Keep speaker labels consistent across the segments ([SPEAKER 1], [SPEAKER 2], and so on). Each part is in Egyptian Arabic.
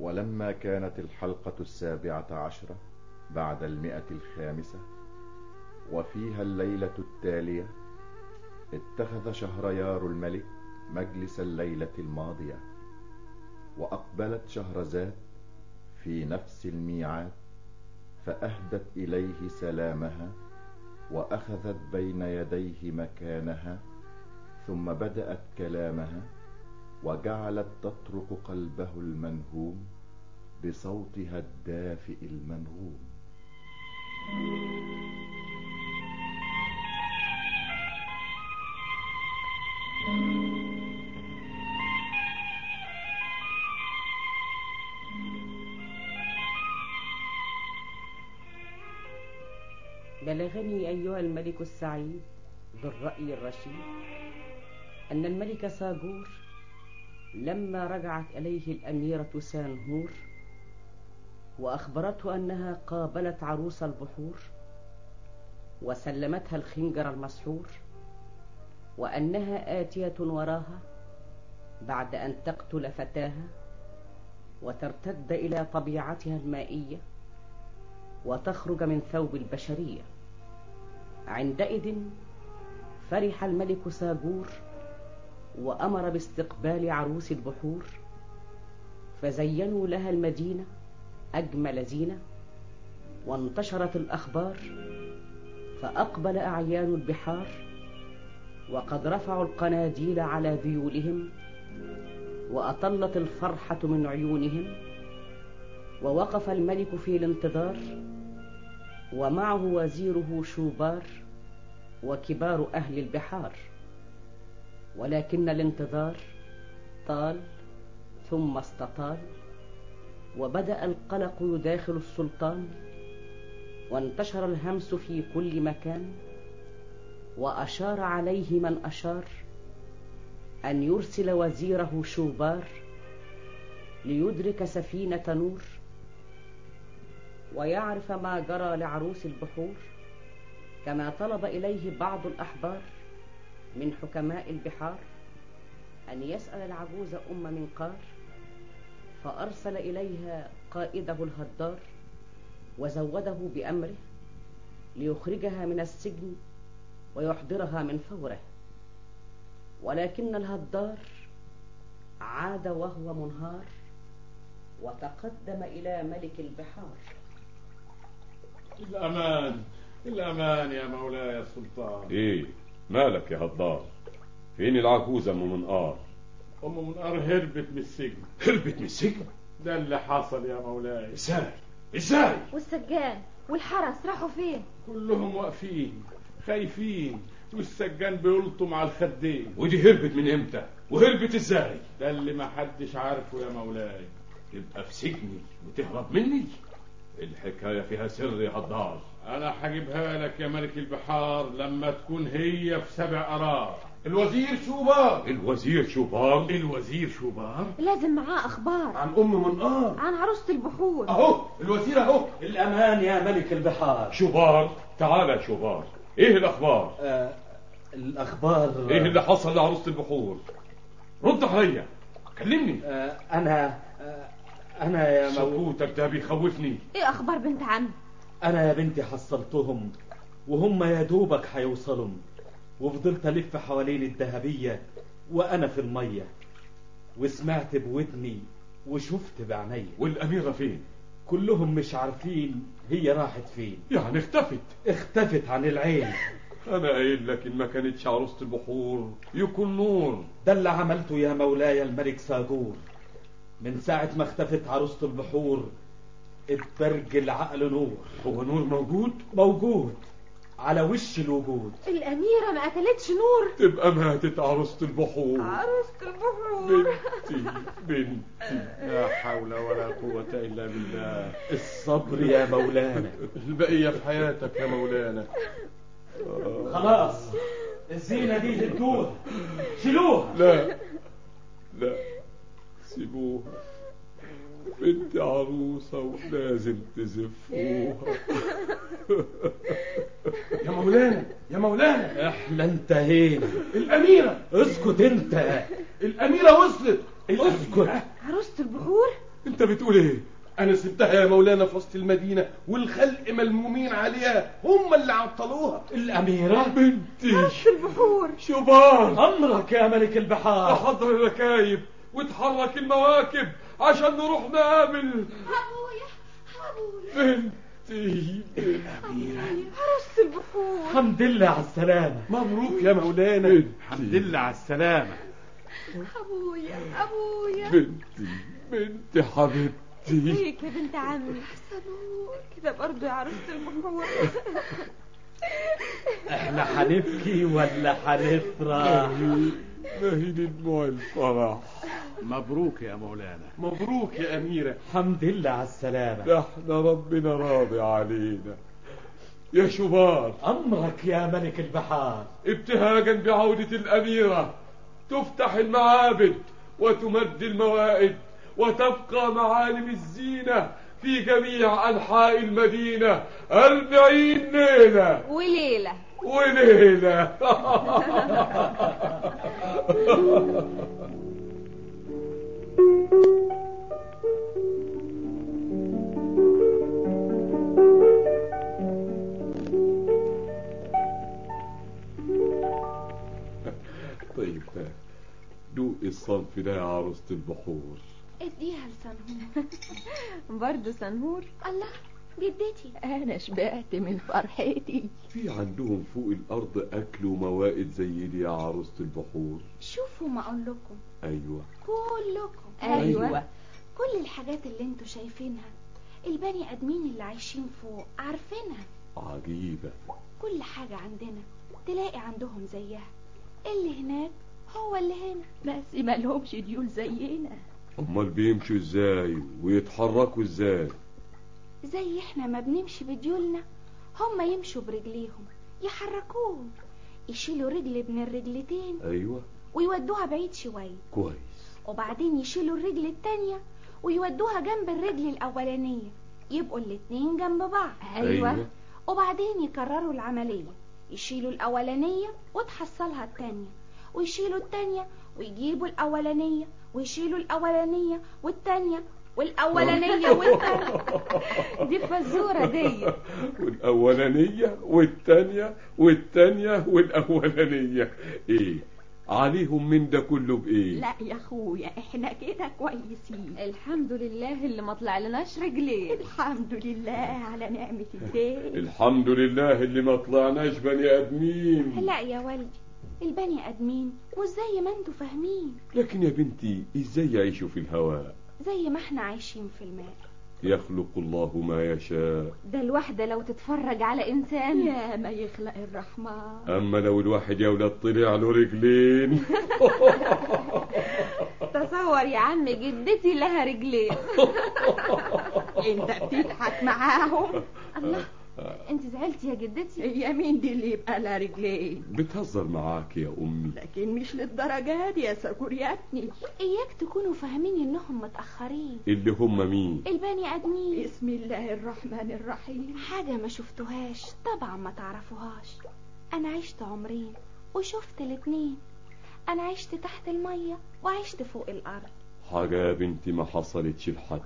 [SPEAKER 1] ولما كانت الحلقة السابعة عشرة بعد المئة الخامسة وفيها الليلة التالية اتخذ شهريار الملك مجلس الليلة الماضية وأقبلت شهرزاد في نفس الميعاد فأهدت إليه سلامها وأخذت بين يديه مكانها ثم بدأت كلامها وجعلت تطرق قلبه المنهوم بصوتها الدافئ المنغوم
[SPEAKER 2] بلغني أيها الملك السعيد ذو الرأي الرشيد أن الملك ساجور لما رجعت إليه الأميرة سانهور وأخبرته أنها قابلت عروس البحور وسلمتها الخنجر المسحور وأنها آتية وراها بعد أن تقتل فتاها وترتد إلى طبيعتها المائية وتخرج من ثوب البشرية عندئذ فرح الملك ساجور وأمر باستقبال عروس البحور فزينوا لها المدينة أجمل زينة وانتشرت الأخبار فأقبل أعيان البحار وقد رفعوا القناديل على ذيولهم وأطلت الفرحة من عيونهم ووقف الملك في الانتظار ومعه وزيره شوبار وكبار أهل البحار ولكن الانتظار طال ثم استطال وبدأ القلق يداخل السلطان وانتشر الهمس في كل مكان وأشار عليه من أشار أن يرسل وزيره شوبار ليدرك سفينة نور ويعرف ما جرى لعروس البحور كما طلب إليه بعض الأحبار من حكماء البحار أن يسأل العجوز أم منقار فأرسل إليها قائده الهدار وزوده بأمره ليخرجها من السجن ويحضرها من فوره ولكن الهدار عاد وهو منهار وتقدم إلى ملك البحار
[SPEAKER 3] الأمان الأمان يا مولاي السلطان
[SPEAKER 4] ايه مالك يا هدار فين العجوزة ام منقار
[SPEAKER 3] أم منقار هربت من السجن
[SPEAKER 4] هربت من السجن
[SPEAKER 3] ده اللي حصل يا مولاي
[SPEAKER 4] ازاي ازاي
[SPEAKER 5] والسجان والحرس راحوا فين
[SPEAKER 3] كلهم واقفين خايفين والسجان بيلطوا مع الخدين
[SPEAKER 4] ودي هربت من امتى وهربت ازاي
[SPEAKER 3] ده اللي ما حدش عارفه يا مولاي
[SPEAKER 4] تبقى في سجني وتهرب مني الحكاية فيها سر يا هدار
[SPEAKER 3] انا هجيبها لك يا ملك البحار لما تكون هي في سبع قرار الوزير شوبار
[SPEAKER 4] الوزير شوبار
[SPEAKER 3] الوزير شوبار
[SPEAKER 5] لازم معاه اخبار
[SPEAKER 6] عن ام منقار
[SPEAKER 5] عن عروسة البحور
[SPEAKER 6] اهو الوزير اهو الامان يا ملك البحار
[SPEAKER 4] شوبار تعال يا شوبار ايه الاخبار
[SPEAKER 6] آه الاخبار
[SPEAKER 4] ايه اللي حصل لعروسة البحور رد عليا كلمني
[SPEAKER 6] آه انا آه انا يا مو...
[SPEAKER 4] سكوتك ده بيخوفني
[SPEAKER 5] ايه اخبار بنت عم
[SPEAKER 6] انا يا بنتي حصلتهم وهم يا دوبك هيوصلوا وفضلت الف حوالين الذهبية وانا في المية وسمعت بودني وشفت بعيني
[SPEAKER 4] والاميرة فين
[SPEAKER 6] كلهم مش عارفين هي راحت فين
[SPEAKER 4] يعني اختفت
[SPEAKER 6] اختفت عن العين
[SPEAKER 4] انا قايل لك ان ما كانتش عروسة البحور يكون نور
[SPEAKER 6] ده اللي عملته يا مولاي الملك ساجور من ساعة ما اختفت عروسة البحور اتبرج العقل نور
[SPEAKER 4] هو نور موجود
[SPEAKER 6] موجود على وش الوجود
[SPEAKER 5] الأميرة ما قتلتش نور
[SPEAKER 4] تبقى ماتت عروسة البحور
[SPEAKER 5] عروسة البحور
[SPEAKER 4] بنتي بنتي
[SPEAKER 3] لا حول ولا قوة إلا بالله
[SPEAKER 6] الصبر يا مولانا
[SPEAKER 3] البقية في حياتك يا مولانا
[SPEAKER 6] خلاص الزينة دي هدوها شيلوها
[SPEAKER 4] لا لا سيبوها بنت عروسة ولازم تزفوها
[SPEAKER 6] يا مولانا يا مولانا احنا انتهينا
[SPEAKER 3] الأميرة
[SPEAKER 6] اسكت انت
[SPEAKER 3] الأميرة وصلت
[SPEAKER 6] اسكت
[SPEAKER 5] عروسة البحور
[SPEAKER 3] انت انت بتقول ايه انا سبتها يا مولانا في وسط المدينه والخلق ملمومين عليها هم اللي عطلوها
[SPEAKER 6] الأميرة
[SPEAKER 3] بنتي
[SPEAKER 5] البحور
[SPEAKER 3] شبان
[SPEAKER 6] أمرك يا ملك البحار
[SPEAKER 3] احضر الركايب وتحرك المواكب عشان نروح نقابل
[SPEAKER 5] ابويا ابويا
[SPEAKER 3] بنتي
[SPEAKER 5] عروسة البحور
[SPEAKER 6] الحمد لله على السلامة
[SPEAKER 3] مبروك يا مولانا
[SPEAKER 7] الحمد لله على السلامة
[SPEAKER 5] ابويا ابويا
[SPEAKER 3] بنتي بنتي حبيبتي
[SPEAKER 5] هيك يا بنت عمي صبور كده برضه يا عروسة البحور
[SPEAKER 6] احنا هنبكي ولا هنفرح
[SPEAKER 3] ما هي دموع الفرح
[SPEAKER 7] مبروك يا مولانا
[SPEAKER 3] مبروك يا أميرة
[SPEAKER 6] الحمد لله على السلامة
[SPEAKER 3] ده احنا ربنا راضي علينا يا شبار
[SPEAKER 6] أمرك يا ملك البحار
[SPEAKER 3] ابتهاجا بعودة الأميرة تفتح المعابد وتمد الموائد وتبقى معالم الزينة في جميع أنحاء المدينة أربعين ليلة
[SPEAKER 5] وليلة
[SPEAKER 3] وليلة طيب دوق الصنف ده يا عروسة البحور
[SPEAKER 5] اديها لسنهور برضه سنهور الله جدتي
[SPEAKER 8] أنا شبعت من فرحتي
[SPEAKER 3] في عندهم فوق الأرض أكل وموائد زي دي يا عروسة البحور
[SPEAKER 5] شوفوا ما اقول لكم
[SPEAKER 3] أيوة
[SPEAKER 5] كلكم
[SPEAKER 8] أيوة.
[SPEAKER 5] كل الحاجات اللي انتوا شايفينها البني ادمين اللي عايشين فوق عارفينها
[SPEAKER 3] عجيبة
[SPEAKER 5] كل حاجة عندنا تلاقي عندهم زيها اللي هناك هو اللي هنا
[SPEAKER 8] بس ما لهمش ديول زينا
[SPEAKER 3] أمال بيمشوا إزاي ويتحركوا إزاي
[SPEAKER 5] زي احنا ما بنمشي بديولنا هم يمشوا برجليهم يحركوهم يشيلوا رجل من الرجلتين
[SPEAKER 3] أيوة
[SPEAKER 5] ويودوها بعيد شوية
[SPEAKER 3] كويس
[SPEAKER 5] وبعدين يشيلوا الرجل التانية ويودوها جنب الرجل الأولانية يبقوا الاتنين جنب بعض
[SPEAKER 3] أيوة.
[SPEAKER 5] وبعدين يكرروا العملية يشيلوا الأولانية وتحصلها التانية ويشيلوا التانية ويجيبوا الأولانية ويشيلوا الأولانية والتانية والأولانية والتانية دي الفزورة دي
[SPEAKER 3] والأولانية والتانية والتانية والأولانية إيه عليهم من ده كله بإيه
[SPEAKER 8] لا يا أخويا إحنا كده كويسين
[SPEAKER 5] الحمد لله اللي ما طلع لناش رجلين
[SPEAKER 8] الحمد لله على نعمة الدين
[SPEAKER 3] الحمد لله اللي ما طلعناش بني آدمين
[SPEAKER 5] لا يا والدي البني آدمين مش زي ما انتوا فاهمين
[SPEAKER 3] لكن يا بنتي إزاي يعيشوا في الهواء
[SPEAKER 5] زي ما احنا عايشين في الماء
[SPEAKER 3] يخلق الله ما يشاء
[SPEAKER 5] ده الواحدة لو تتفرج على إنسان
[SPEAKER 8] يا ما يخلق الرحمن
[SPEAKER 3] أما لو الواحد يا ولاد طلع له رجلين
[SPEAKER 5] تصور يا عم جدتي لها رجلين
[SPEAKER 8] أنت بتضحك معاهم
[SPEAKER 5] الله انت زعلتي يا جدتي
[SPEAKER 8] هي مين دي اللي يبقى لها رجلين
[SPEAKER 3] بتهزر معاك يا أمي
[SPEAKER 8] لكن مش للدرجة دي يا سكورياتني
[SPEAKER 5] اياك تكونوا فاهمين انهم متأخرين
[SPEAKER 3] اللي هم مين
[SPEAKER 5] البني ادمين
[SPEAKER 8] بسم الله الرحمن الرحيم
[SPEAKER 5] حاجة ما شفتوهاش طبعا ما تعرفوهاش انا عشت عمرين وشفت الاتنين انا عشت تحت المية وعشت فوق الارض
[SPEAKER 3] حاجة يا بنتي ما حصلتش لحد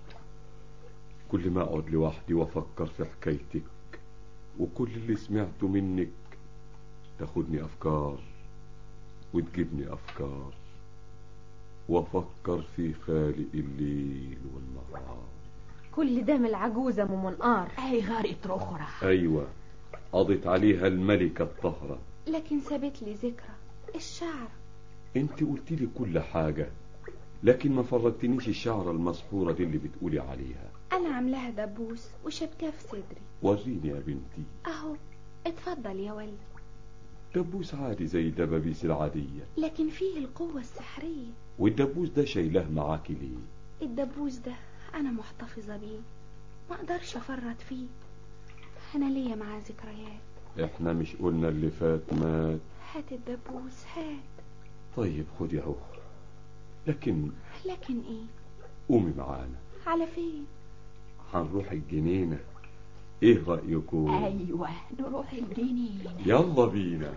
[SPEAKER 3] كل ما أقعد لوحدي وأفكر في حكايتك وكل اللي سمعته منك تاخدني أفكار وتجيبني أفكار وأفكر في خالق الليل والنهار
[SPEAKER 5] كل ده من العجوزة ام منقار
[SPEAKER 8] أي غارت أخرى
[SPEAKER 3] أيوة قضت عليها الملكة الطهرة
[SPEAKER 5] لكن سابت لي ذكرى الشعر
[SPEAKER 3] انت قلت لي كل حاجة لكن ما فرجتنيش الشعرة المسحورة دي اللي بتقولي عليها
[SPEAKER 5] انا عاملاها دبوس وشبكاه في صدري
[SPEAKER 3] وريني يا بنتي
[SPEAKER 5] اهو اتفضل يا ولد
[SPEAKER 3] دبوس عادي زي الدبابيس العادية
[SPEAKER 5] لكن فيه القوة السحرية
[SPEAKER 3] والدبوس ده شايلاه معاكي ليه
[SPEAKER 5] الدبوس ده انا محتفظة بيه ما اقدرش افرط فيه انا ليا معاه ذكريات
[SPEAKER 3] احنا مش قلنا اللي فات مات
[SPEAKER 5] هات الدبوس هات
[SPEAKER 3] طيب خدي اهو لكن
[SPEAKER 5] لكن ايه
[SPEAKER 3] قومي معانا
[SPEAKER 5] على فين
[SPEAKER 3] هنروح الجنينة ايه رأيكم
[SPEAKER 8] أيوة نروح الجنين
[SPEAKER 3] يلا بينا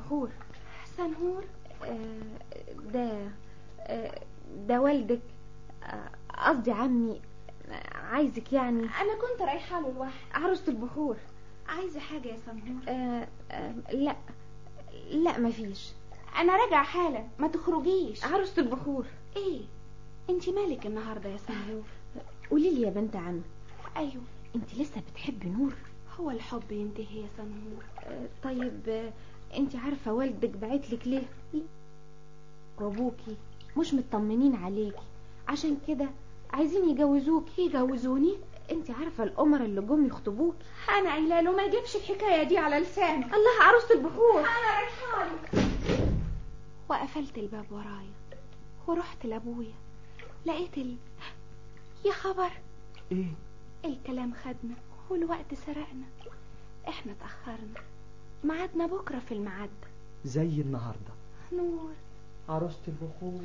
[SPEAKER 5] البحور سنهور آه، ده آه، ده والدك آه، قصدي عمي آه، عايزك يعني
[SPEAKER 9] انا كنت رايحه له لوحدي
[SPEAKER 5] عروسة البحور
[SPEAKER 9] عايزه حاجه يا سمهور
[SPEAKER 5] آه، آه، لا لا مفيش
[SPEAKER 9] انا راجعه حالا ما تخرجيش
[SPEAKER 5] عروسة البحور
[SPEAKER 9] ايه انت مالك النهارده يا سمهور
[SPEAKER 5] قولي لي يا بنت عم
[SPEAKER 9] ايوه
[SPEAKER 5] انت لسه بتحبي نور
[SPEAKER 9] هو الحب ينتهي يا سمهور
[SPEAKER 5] آه، طيب آه، انت عارفة والدك بعتلك ليه وابوكي مش مطمنين عليكي عشان كده عايزين يجوزوكي
[SPEAKER 9] يجوزوني
[SPEAKER 5] انت عارفة القمر اللي جم يخطبوكي
[SPEAKER 9] انا قايله له ما يجيبش الحكايه دي على لسانه
[SPEAKER 5] الله عروسة البحور
[SPEAKER 9] انا رايحه له وقفلت الباب ورايا ورحت لابويا لقيت ال... يا خبر
[SPEAKER 10] ايه
[SPEAKER 9] الكلام خدنا والوقت سرقنا احنا اتأخرنا ميعادنا بكرة في الميعاد
[SPEAKER 10] زي النهارده
[SPEAKER 9] نور
[SPEAKER 10] عروسة البخور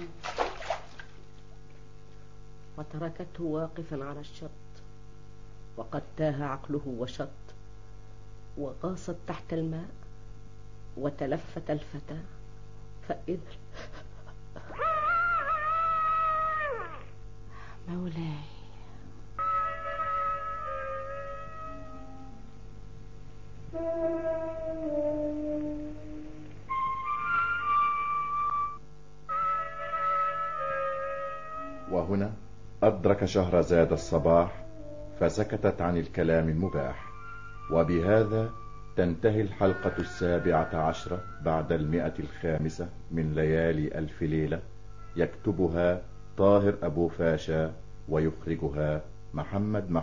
[SPEAKER 2] وتركته واقفا على الشط وقد تاه عقله وشط وغاصت تحت الماء وتلفت الفتى فإذا مولاي
[SPEAKER 1] وهنا أدرك شهرزاد الصباح فسكتت عن الكلام المباح وبهذا تنتهي الحلقة السابعة عشرة بعد المئة الخامسة من ليالي ألف ليلة يكتبها طاهر أبو فاشا ويخرجها محمد